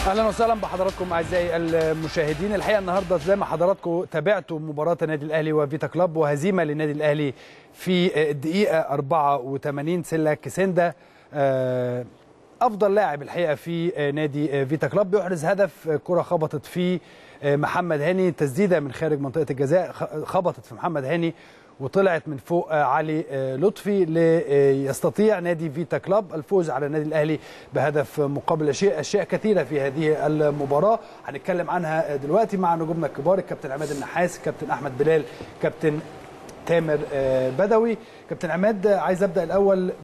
اهلا وسهلا بحضراتكم اعزائي المشاهدين الحقيقه النهارده زي ما حضراتكم تابعتوا مباراه النادي الاهلي وفيتا كلاب وهزيمه للنادي الاهلي في الدقيقه 84 سيلا كيسندا افضل لاعب الحقيقه في نادي فيتا كلاب بيحرز هدف كره خبطت في محمد هاني تسديده من خارج منطقه الجزاء خبطت في محمد هاني وطلعت من فوق علي لطفي ليستطيع نادي فيتا كلاب الفوز على النادي الاهلي بهدف مقابل اشياء اشياء كثيره في هذه المباراه هنتكلم عنها دلوقتي مع نجومنا الكبار الكابتن عماد النحاس الكابتن احمد بلال كابتن تامر بدوي كابتن عماد عايز ابدا الاول